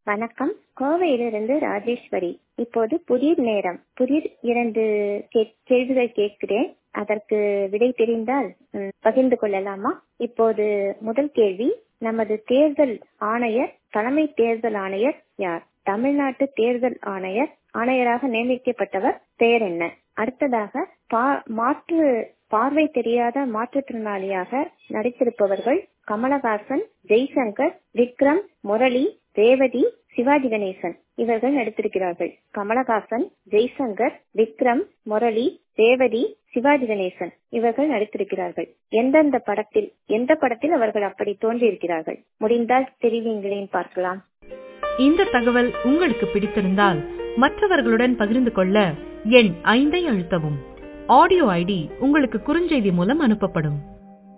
வணக்கம் கோவையிலிருந்து ராஜேஸ்வரி இப்போது புதிர் நேரம் புதிர் இரண்டு கே- கேள்விகள் கேட்கிறேன் அதற்கு விடை தெரிந்தால் ம், பகிர்ந்து கொள்ளலாமா இப்போது முதல் கேள்வி நமது தேர்தல் ஆணையர் தலைமை தேர்தல் ஆணையர் யார் தமிழ்நாட்டு தேர்தல் ஆணையர் ஆணையராக நியமிக்கப்பட்டவர் பெயர் என்ன அடுத்ததாக பா- மாற்று பார்வை தெரியாத மாற்றுத்திறனாளியாக நடித்திருப்பவர்கள் கமலஹாசன் ஜெய்சங்கர் விக்ரம் முரளி ரேவதி சிவாஜி கணேசன் இவர்கள் நடித்திருக்கிறார்கள் கமலஹாசன் ஜெய்சங்கர் விக்ரம் முரளி ரேவதி சிவாஜி கணேசன் இவர்கள் நடித்திருக்கிறார்கள் எந்தெந்த படத்தில் எந்த படத்தில் அவர்கள் அப்படி தோன்றியிருக்கிறார்கள் முடிந்தால் தெரிவிங்களேன் பார்க்கலாம் இந்த தகவல் உங்களுக்கு பிடித்திருந்தால் மற்றவர்களுடன் பகிர்ந்து கொள்ள எண் ஐந்தை அழுத்தவும் ஆடியோ ஐடி உங்களுக்கு குறுஞ்செய்தி மூலம் அனுப்பப்படும்